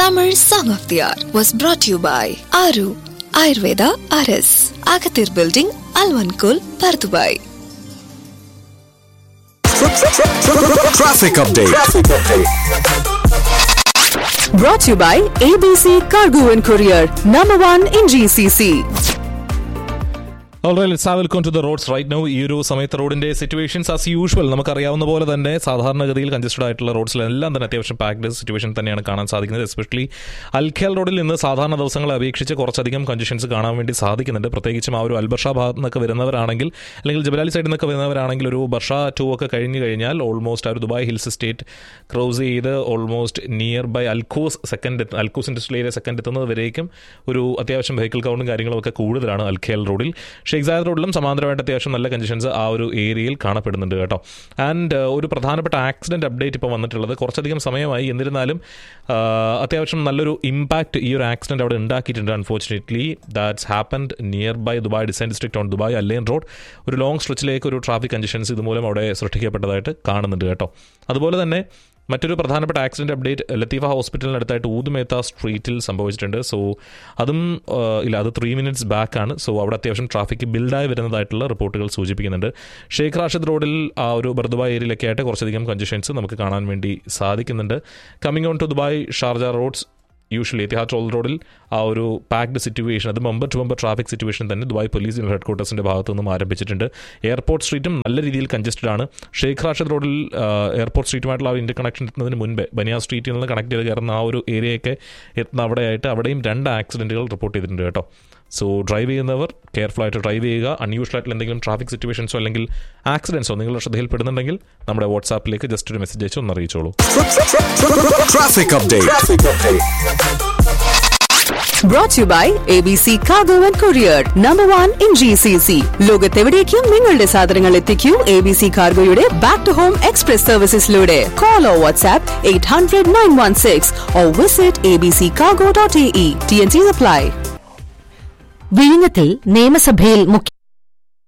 Tamil Song of the Hour was brought to you by Aru Ayurveda RS, Agathir Building, Alvankul, Pardubai. Traffic update. Brought to you by ABC Cargo and Courier, number one in GCC. Alright let's have welcome to the roads right now ഈ ഒരു സമയത്ത് റോഡിന്റെ situations as usual നമുക്കറിയാവുന്ന പോലെ തന്നെ സാധാരണഗതിയിൽ congested ആയിട്ടുള്ള റോഡ്സിലെല്ലാം തന്നെ അത്യാവശ്യം പാക്ഡ് സിറ്റുവേഷൻ തന്നെയാണ് കാണാൻ സാധിക്കുന്നത് എസ്പെഷ്യലി അൽഖേൽ റോഡിൽ നിന്ന് സാധാരണ ദിവസങ്ങളെ അപേക്ഷിച്ച് കുറച്ചധികം കൺജഷൻസ് കാണാൻ വേണ്ടി സാധിക്കുന്നുണ്ട് പ്രത്യേകിച്ചും ആ ഒരു അൽബർഷ ഭാഗത്ത് നിന്നൊക്കെ വരുന്നവരാണെങ്കിൽ അല്ലെങ്കിൽ ജബലാലി സൈഡിൽ നിന്നൊക്കെ വരുന്നവരാണെങ്കിൽ ഒരു ബർഷ ടു ഒക്കെ കഴിഞ്ഞ് കഴിഞ്ഞാൽ ഓൾമോസ്റ്റ് ആ ഒരു ദുബായ് ഹിൽസ് എസ്റ്റേറ്റ് ക്രോസ് ചെയ്ത് almost near by Al Quoz second Al Quoz industrial area second എത്തുന്നത് വരേക്കും ഒരു അത്യാവശ്യം വെഹിക്കിൾ കൗണ്ടും കാര്യങ്ങളും ഒക്കെ കൂടുതലാണ് അൽഖേൽ റോഡിൽ ഷെയ്ഖ് സായദ് റോഡിലും സമാന്തരമായിട്ട് അത്യാവശ്യം നല്ല കണ്ടീഷൻസ് ആ ഒരു ഏരിയയിൽ കാണപ്പെടുന്നുണ്ട് കേട്ടോ ആൻഡ് ഒരു പ്രധാനപ്പെട്ട ആക്സിഡന്റ് അപ്ഡേറ്റ് ഇപ്പോൾ വന്നിട്ടുള്ളത് കുറച്ചധികം സമയമായി എന്നിരുന്നാലും ആ, അത്യാവശ്യം നല്ലൊരു ഇമ്പാക്റ്റ് ഈ ഒരു ആക്സിഡന്റ് അവിടെ ഉണ്ടാക്കിയിട്ടുണ്ട് unfortunately that's happened near by Dubai design district on Dubai Al Ain road ഒരു ലോങ് സ്ട്രെച്ചിലേക്ക് ഒരു ട്രാഫിക് കണ്ടീഷൻസ് ഇതുമൂലം അവിടെ സൃഷ്ടിക്കപ്പെട്ടതായിട്ട് കാണുന്നുണ്ട് കേട്ടോ അതുപോലെ തന്നെ മറ്റൊരു പ്രധാനപ്പെട്ട ആക്സിഡന്റ് അപ്ഡേറ്റ് ലത്തീഫ ഹോസ്പിറ്റലിനടുത്തായിട്ട് ഊതുമേത്ത സ്ട്രീറ്റിൽ സംഭവിച്ചിട്ടുണ്ട് സോ അതും ആ, ഇല്ല അത് ത്രീ മിനിറ്റ്സ് ബാക്ക് ആണ് സോ അവിടെ അത്യാവശ്യം ട്രാഫിക് ബിൽഡായി വരുന്നതായിട്ടുള്ള റിപ്പോർട്ടുകൾ സൂചിപ്പിക്കുന്നുണ്ട് ഷെയ്ഖ് റാഷിദ് റോഡിൽ ആ ഒരു ബർദുബായ് ഏരിയയിലൊക്കെ ആയിട്ട് കുറച്ചധികം കൺജഷൻസ് നമുക്ക് കാണാൻ വേണ്ടി സാധിക്കുന്നുണ്ട് coming on to Dubai Sharjah roads usually Etihad റോൾ റോഡിൽ ആ ഒരു പാക്ഡ് സിറ്റുവേഷൻ അത് bumper to bumper traffic situation തന്നെ ദുബായ് പോലീസ് ഹെഡ് ക്വാർട്ടേഴ്സിന്റെ ഭാഗത്തു നിന്നും ആരംഭിച്ചിട്ടുണ്ട് എയർപോർട്ട് സ്ട്രീറ്റും നല്ല രീതിയിൽ കൺജസ്റ്റഡ് ആണ് ഷെയ്ഖ് റാഷിദ് റോഡിൽ ആ, എയർപോർട്ട് സ്ട്രീറ്റുമായിട്ടുള്ള ആ ഇന്റർ കണക്ഷൻ എത്തുന്നതിന് മുൻപേ ബനിയ സ്ട്രീറ്റിൽ നിന്ന് കണക്ട് ചെയ്ത് കയറുന്ന ആ ഒരു ഏരിയയൊക്കെ എത്തുന്ന അവിടെയായിട്ട് അവിടെയും രണ്ട് ആക്സിഡന്റുകൾ റിപ്പോർട്ട് ചെയ്തിട്ടുണ്ട് കേട്ടോ സോ ഡ്രൈവ് ചെയ്യുന്നവർ കെയർഫുൾ ആയിട്ട് ഡ്രൈവ് ചെയ്യുക അൺയൂഷ്വൽ ആയിട്ടുള്ള എന്തെങ്കിലും ട്രാഫിക് സിറ്റുവേഷൻസോ അല്ലെങ്കിൽ ആക്സിഡൻസോ നിങ്ങളുടെ ശ്രദ്ധയിൽപ്പെടുന്നുണ്ടെങ്കിൽ നമ്മുടെ വാട്സാപ്പിലേക്ക് ജസ്റ്റ് ഒരു മെസ്സേജ് അയച്ച് ഒന്ന് അറിയിച്ചോളൂ Traffic update. Brought to you by ABC Cargo and Courier, number one in GCC. ലോകത്തെവിടേക്കും നിങ്ങളുടെ സാധനങ്ങൾ എത്തിക്കൂ എ ബി സി കാർഗോയുടെ ബാക്ക് ടു ഹോം എക്സ്പ്രസ് സർവീസസിലൂടെ call or WhatsApp eight hundred nine one six or visit A B C cargo dot A E T N C apply വിഴിഞ്ഞത്തിൽ നിയമസഭയിൽ മുഖ്യ